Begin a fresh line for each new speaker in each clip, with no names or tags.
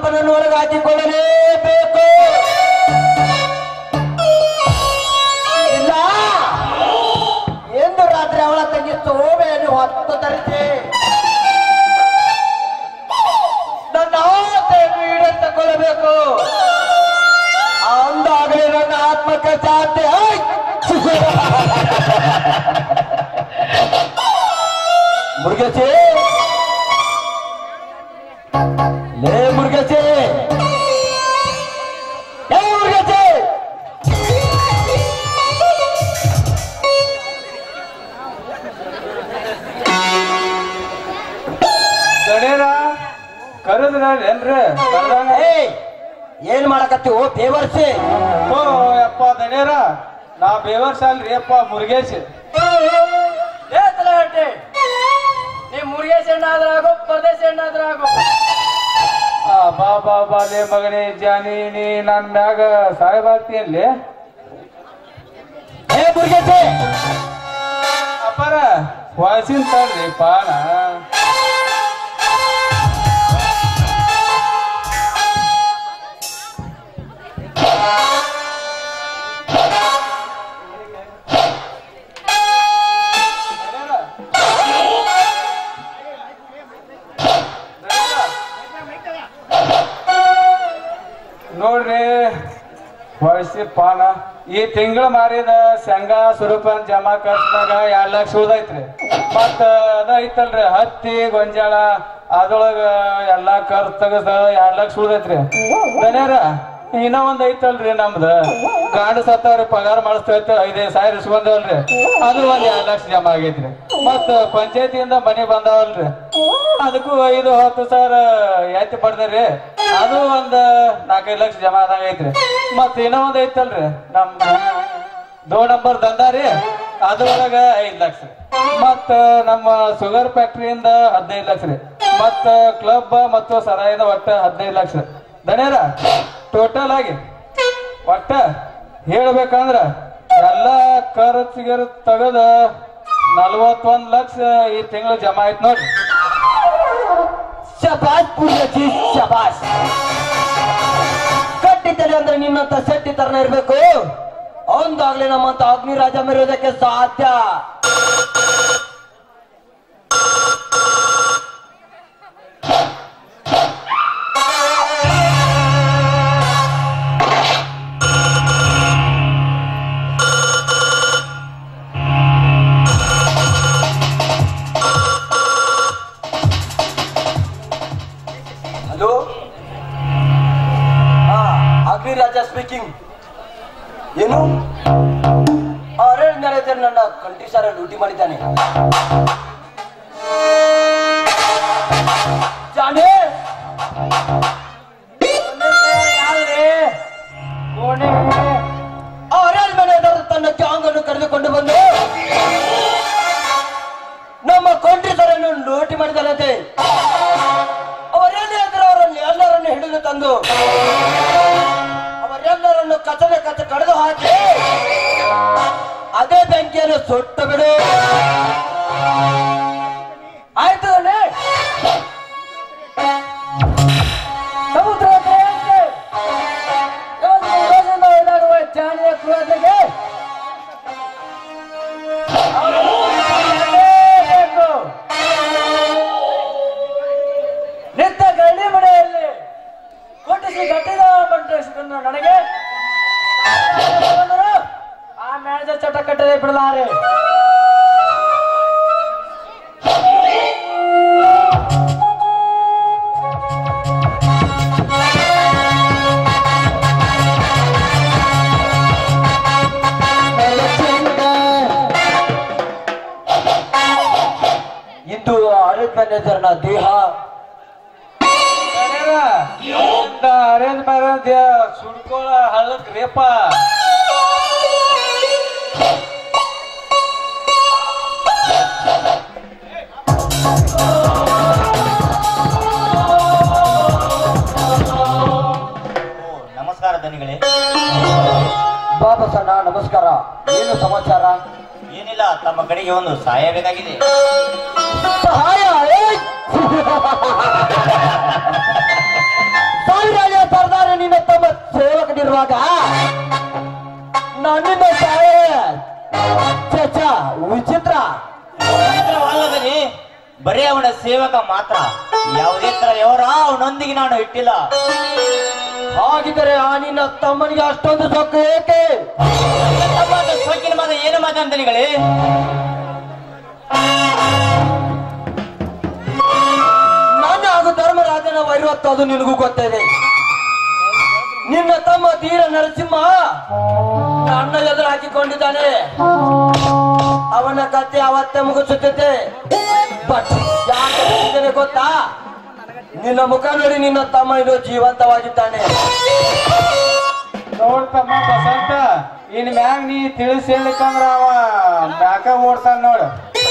ಅಪ್ಪನನ್ನು ಒಳಗಾಕಿಕೊಳ್ಳಲೇಬೇಕು ಇಲ್ಲ ಎಂದು ರಾತ್ರಿ ಅವಳ ತಂಗಿ ಸೋಮೆಯನ್ನು ಹೊತ್ತು ತರಿಸಿ ನನ್ನ ಆಸೆಯನ್ನು ಈಡೇರಿಸಿಕೊಳ್ಳಬೇಕು ಅಂದಾಗಲೇ ನನ್ನ ಆತ್ಮಕ್ಕೆ ಶಾಂತಿ ಐ! ಮುರುಗೇಶಿ ಲೇ ಮುರುಗೇಶಿ ಏ ಮುರುಗೇಶಿ
ಗಡೇರ ಕರೆದ್ರ ಏನ್ರಿ ಕರ್ದಂಗ
ಏಯ್ ಏನ್ ಮಾಡಕತ್ತೀವೋ ಬೇವರ್ಸಿ
ಓ ಯಪ್ಪ ದಣೇರ ನಾ ಬೇವರ್ಸ್ ಅಲ್ರಿ ಅಪ್ಪ ಮುರುಗೇಶ್
ನೀ ಮುರುಗೇಶ್ ಎಣ್ಣಾದ್ರಾಗೋ ಪರದೇಶ ಎಣ್ಣಾದ್ರಾಗೋ
ಆ ಬಾ ಬಾ ಬಾ ಲೇ ಮಗನೇ ಜಾನಿ ನೀ ನನ್ ಮ್ಯಾಗ ಸಾಯ್ಬಾರ್ತಿ ಅಲ್ಲಿ
ಏ ಮುರುಗೇಶಿ
ಅಪ್ಪಾರ ವಾಸಿನ್ ತಡ್ರಿ ಪಾನ ನೋಡ್ರಿ ವಯಸ್ಸಿ ಪಾನ ಈ ತಿಂಗಳ ಮಾರಿದ ಶೇಂಗಾ ಸ್ವರೂಪ ಜಮಾ ಖರ್ಚಿನಾಗ ಎರಡ್ ಲಕ್ಷ ಉಳ್ದೈತ್ರಿ ಮತ್ತ ಅದ ಐತಲ್ರಿ ಹತ್ತಿ ಗೊಂಜಾಳ ಅದ್ರೊಳಗ ಎಲ್ಲಾ ಖರ್ಚು ತೆಗದ ಎರಡ್ ಲಕ್ಷ ಉಳ್ದೈತ್ರಿ ದನ್ಯಾರ ಇನ್ನ ಒಂದ್ ಐತಲ್ರಿ ನಮ್ದ ಗಾಂಡ ಸತ್ತವ್ರಿ ಪಗಾರ ಮಾಡಿಸ್ತೈತೆ ಐದೈದು ಸಾವಿರ ಇಸ್ಕೊಂಡವಲ್ರಿ ಅದು ಒಂದ್ ಎರಡ್ ಲಕ್ಷ ಜಮಾ ಆಗೈತ್ರಿ ಮತ್ತ ಪಂಚಾಯತಿಯಿಂದ ಮನೆ ಬಂದಾವಲ್ರಿ ಅದಕ್ಕೂ ಐದು ಹತ್ತು ಸಾವಿರ ಎತ್ತಿ ಪಡ್ದ್ರಿ ಅದು ಒಂದ್ ನಾಲ್ಕೈದು ಲಕ್ಷ ಜಮಾ ಆದಂಗೈತ್ರಿ ಮತ್ತ ಇನ್ನೂ ಒಂದ್ ಐತಲ್ರಿ ನಮ್ಮ ದೋ ನಂಬರ್ ದಂದಾರಿ ಅದ್ರೊಳಗ ಐದ್ ಲಕ್ಷ ಮತ್ತ ನಮ್ಮ ಶುಗರ್ ಫ್ಯಾಕ್ಟ್ರಿಯಿಂದ ಹದಿನೈದು ಲಕ್ಷ ರೀ ಮತ್ತ ಕ್ಲಬ್ ಮತ್ತು ಸರಾಯದ ಒಟ್ಟ ಹದಿನೈದು ಲಕ್ಷ ದಣ್ಯರ ಟೋಟಲ್ ಆಗಿ ಒಟ್ಟ ಹೇಳ್ಬೇಕಂದ್ರ ಎಲ್ಲಾ ಖರ್ಚಿಗೆ ತೆಗದ ನಲ್ವತ್ತೊಂದ್ ಲಕ್ಷ ಈ ತಿಂಗಳು ಜಮಾ ಆಯ್ತು ನೋಡ್ರಿ
ಶಬಾಷ್ ಪುಣ್ಯಜಿ ಶಬಾಷ್ ಕಟ್ಟಿತಲೆ ಅಂದ್ರೆ ನಿನ್ನಂತ ಶೆಟ್ಟಿ ತರನ ಇರ್ಬೇಕು ಅವಂದಾಗ್ಲೇ ನಮ್ಮಂತ ಅಗ್ನಿ ರಾಜ ಮೆರೆಯೋದಕ್ಕೆ ಸಾಧ್ಯ ಹಲೋ ಹಾ ಅಗ್ನಿ ರಾಜ ಸ್ಪೀಕಿಂಗ್ ಏನು ಅರೇಂಜ್ ಮ್ಯಾನೇಜರ್ ನನ್ನ ಕಂಟ್ರಿ ಸಾರ ಲೂಟಿ ಮಾಡಿದ್ದಾನೆ ಜಾನೆ ಅರೇಂಜ್ ಮ್ಯಾನೇಜರ್ ತನ್ನ ಗ್ಯಾಂಗ್ ಅನ್ನು ಕರೆದುಕೊಂಡು ಬಂದು ನಮ್ಮ ಕಂಟ್ರಿ ಸಾರನ್ನು ಲೂಟಿ ಮಾಡಿದ್ದಾನಂತೆ ಅವರೇನೇ ಇದ್ರು ಅವರನ್ನು ಎಲ್ಲರನ್ನು ಹಿಡಿದು ತಂದು ಅವರೆಲ್ಲರನ್ನು ಕಚಲೆ ಕಚ ಕಡಿದು ಹಾಕಿ ಅದೇ ಬೆಂಕಿಯನ್ನು ಸುಟ್ಟು ಬಿಡು ಆಯ್ತು ಅಣ್ಣೆ? ಸಮುದ್ರ ಪ್ರಯಾಣಕ್ಕೆ ಇವತ್ತು ಊರದಿಂದ ಓಡಾಡುವ ಜಾಣಿಯ ಕ್ರೂರತೆಗೆ ಅವರನ್ನು ಹಿಡಿಯಲೇಬೇಕು. ನಿತ್ತ ಗಳ್ಳಿ ಮನೆಯಲ್ಲಿ ಕೊಟ್ಟಿಸಿ ಗಟ್ಟಿದ ಬಂಟಿಸಿದನ್ನು ನನಗೆ ಬಂದರು. ಆ ಮ್ಯಾನೇಜರ್ ಚಟ ಕಟ್ಟದೆ ಬಿಡಲಾರೆ ಇಂದು ಆಡಿಟ್ ಮ್ಯಾನೇಜರ್ನ ದೇಹ
ಅರೇಂಜ್ ಮ್ಯಾರೇಜ್ ಸುಡ್ಕೊಳ ಹಳ್ಳಕ್ ರೇಪ
ನಮಸ್ಕಾರ ಧನಿಗಳೇ
ಬಾಬಾ ಸಣ್ಣ ನಮಸ್ಕಾರ ಏನು ಸಮಾಚಾರ
ಏನಿಲ್ಲ ತಮ್ಮ ಕಡೆಗೆ ಒಂದು ಸಹಾಯ ಬೇಕಾಗಿದೆ
ಸಹಾಯ ಏಯ್! ಸಹಾಯ
ಸೇವಕ ಮಾತ್ರ ಯಾವುದೇ ತರ ವ್ಯವಹಾರ ಅವನೊಂದಿಗೆ ನಾನು ಇಟ್ಟಿಲ್ಲ
ಹಾಗಿದ್ದರೆ ಆ ನಿನ್ನ ತಮ್ಮನಿಗೆ ಅಷ್ಟೊಂದು ಸೊಕ್ಕು ಏಕೆ
ನನ್ನ ತಮ್ಮನ ಸೊಕ್ಕಿನ ಮಾತ ಏನು ಮಾತಂತನಿಗಳೇ
ನನ್ನ ಹಾಗೂ ಧರ್ಮರಾಜನ ವೈರತ್ವ ಅದು ನಿನಗೂ ಗೊತ್ತಿದೆ ನಿನ್ನ ತಮ್ಮ ತೀರ ನರಸಿಂಹ ನನ್ನ ಎದುರು ಹಾಕಿಕೊಂಡಿದ್ದಾನೆ ಅವನ ಕತೆ ಅವತ್ತೇ ಮುಗಿಸುತ್ತಿದ್ದೆ ಬಟ್ ಯಾಕೆ ಹೇಳಿದ್ದೇನೆ ಗೊತ್ತಾ ನಿನ್ನ ಮುಖ ನೋಡಿ ನಿನ್ನ ತಮ್ಮ ಇದು ಜೀವಂತವಾಗಿದ್ದಾನೆ
ನೋಡ್ತಮ್ಮ ಬಸಂತ ಇನ್ ಮ್ಯಾಗ ನೀ ತಿಳಿಸಿ ಹೇಳಿಕಂದ್ರ ಅವ ಮ್ಯಾಕ ಓಡ್ತಾನ ನೋಡು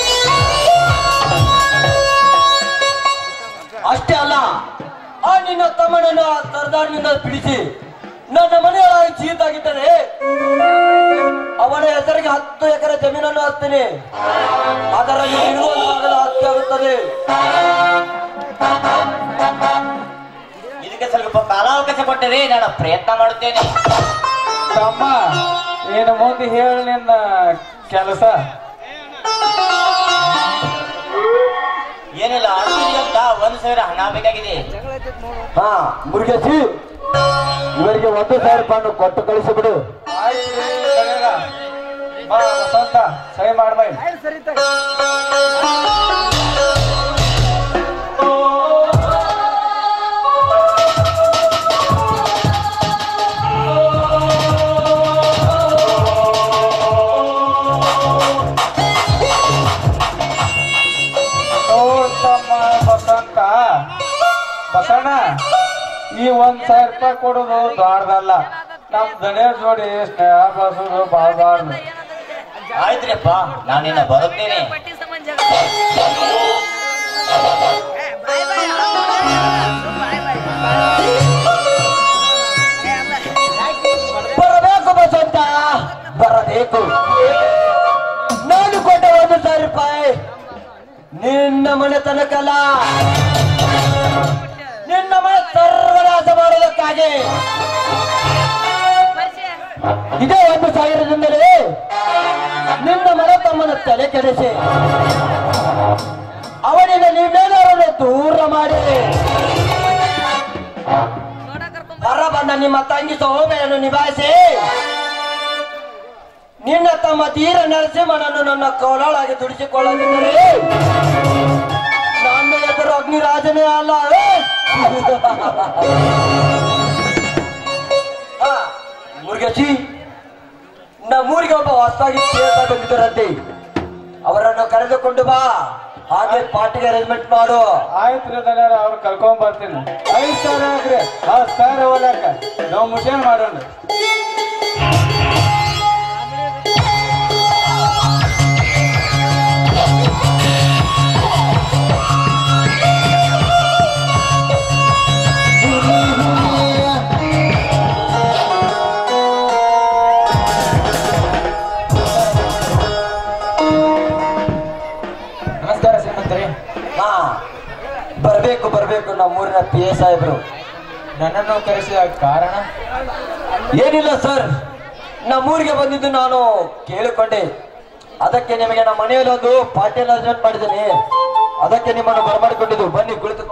ಅಷ್ಟೇ ಅಲ್ಲ ಆ ನಿನ್ನ ತಮ್ಮನನ್ನು ಆ ಸರ್ದಾರ್ನಿಂದ ಬಿಡಿಸಿ ನನ್ನ ಮನೆಯೊಳಗೆ ಚೀತಾಗಿದ್ದರೆ ಅವನ ಹೆಸರಿಗೆ ಹತ್ತು ಎಕರೆ ಜಮೀನನ್ನು ಹಚ್ತೀನಿ ಅದರಲ್ಲಿ ನಿನಗೂ ಒಂದು ಭಾಗದ ಹತ್ಯೆ ಆಗುತ್ತದೆ
ಇದಕ್ಕೆ ಸ್ವಲ್ಪ ಕಾಲಾವಕಾಶ ಕೊಟ್ಟರೆ ನಾನು ಪ್ರಯತ್ನ ಮಾಡುತ್ತೇನೆ
ತಮ್ಮ ಏನು ಮುಂದೆ ಹೇಳಿ ನಿನ್ನ ಕೆಲಸ
ಏನಿಲ್ಲ ಅರ್ಜುನ್ಗೆ ಅಂತ ಒಂದು ಸಾವಿರ ಹಣ ಬೇಕಾಗಿದೆ
ಹಾ ಮುರುಗೇಶಿ ಇವರಿಗೆ ಒಂದು ಸಾವಿರ ರೂಪಾಯಿ ಕೊಟ್ಟು ಕಳಿಸಿಬಿಡು
ಆಯ್ತು ಗೆಳೆಯರ. ಬಾ ಬಸಂತ ಸಹಿ ಮಾಡ್ಬೈ ನೋಡ್ತಮ್ಮ ಬಸಂತ ಬಸಣ್ಣ ಈ ಒಂದ್ ಸಾವಿರ ರೂಪಾಯಿ ಕೊಡೋದು ದೊಡ್ಡದಲ್ಲ ನಮ್ ದಣಿಯ ಜೋಡಿ ಸ್ನೇಹ ಬಸೋದು ಬಾಳ್ಬಾರ್ದು
ಆಯ್ತ್ರಿಪ್ಪ ನಾನಿನ್ನ ಬರುತ್ತೇನೆ
ಪಟ್ಟಿ ಸಂಬಂಧ ಜಗಳ. ಏ, ಬಾಯ್ ಬಾಯ್ ಬಾಯ್ ಬಾಯ್ ಏ, ಅಲ್ಲ.
ಬರಬೇಕು ಬಸಂತ ಬರಬೇಕು ನಾನು ಕೊಟ್ಟ ಒಂದು ಸಾವಿರ ರೂಪಾಯಿ ನಿನ್ನ ಮನೆ ತನಕಲ್ಲ ನಿನ್ನ ಮನೆ ಸರ್ವನಾಶ ಮಾಡೋದಕ್ಕಾಗಿ
ಪರಿಚಯ
ಇದೇ ಒಂದು ಸಾವಿರದಿಂದಲೇ ನಿನ್ನ ಮನೆ ತಮ್ಮನ ತಲೆ ಕೆಡಿಸಿ ಅವನಿಂದ ನೀವೇನಾರನ್ನು ದೂರ ಮಾಡಿ
ನೋಡ ಕರ್ಕೊಂಡ್
ಹೊರ ಬಂದ ನಿಮ್ಮ ತಂಗಿ ಸೌಮ್ಯವನ್ನು ನಿಭಾಯಿಸಿ ನಿನ್ನ ತಮ್ಮ ತೀರ ನರಸಿಂಹನನ್ನು ನನ್ನ ಕೋಲಾಳಾಗಿ ದುಡಿಸಿಕೊಳ್ಳದಿದ್ದರೆ ನನ್ನ ಎದುರು ಅಗ್ನಿರಾಜನೇ ಅಲ್ಲ ಏ? ಆ, ಮುರುಗೇಶಿ ನಮ್ಮೂರಿಗೆ ಒಬ್ಬ ಹೊಸದಾಗಿ ಕೇಳ್ತಾ ಬಂದಿದ್ದರಂತೆ ಅವರನ್ನು ಕರೆದುಕೊಂಡು ಬಾ ಹಾಗೆ ಪಾರ್ಟಿಗೆ ಅರೇಂಜ್ಮೆಂಟ್ ಮಾಡು
ಆಯ್ತ್ರಿ ದಣ್ಯರ ಅವ್ರು ಕರ್ಕೊಂಡ್ ಬರ್ತೀನಿ ಐದ್ ಸಾವಿರ ಹಾಕ್ರಿ ಹತ್ತು ಸಾವಿರ ಹೋಗ್ಯಾಕ ನಾವು ಮುಷೇನ್ ಮಾಡೋಣ
ನಮಸ್ಕಾರ ಶ್ರೀಮಂತರೇ
ಹಾ ಬರ್ಬೇಕು ಬರ್ಬೇಕು ನಮ್ಮೂರಿನ ಪಿ ಎ ಸಾಹೇಬ್ರು
ನನ್ನನ್ನು ಕರೆಸಿದ ಕಾರಣ
ಏನಿಲ್ಲ ಸರ್ ನಮ್ಮೂರಿಗೆ ಬಂದಿದ್ದು ನಾನು ಕೇಳಿಕೊಂಡೆ ಅದಕ್ಕೆ ನಿಮಗೆ ನಮ್ಮ ಮನೆಯಲ್ಲಿ ಒಂದು ಪಾರ್ಟಿ ಅರೇಂಜ್ಮೆಂಟ್ ಮಾಡಿದ್ದೀನಿ ಅದಕ್ಕೆ ನಿಮ್ಮನ್ನು ಬರಮಾಡಿಕೊಂಡಿದ್ದು ಬನ್ನಿ ಕುಳಿತು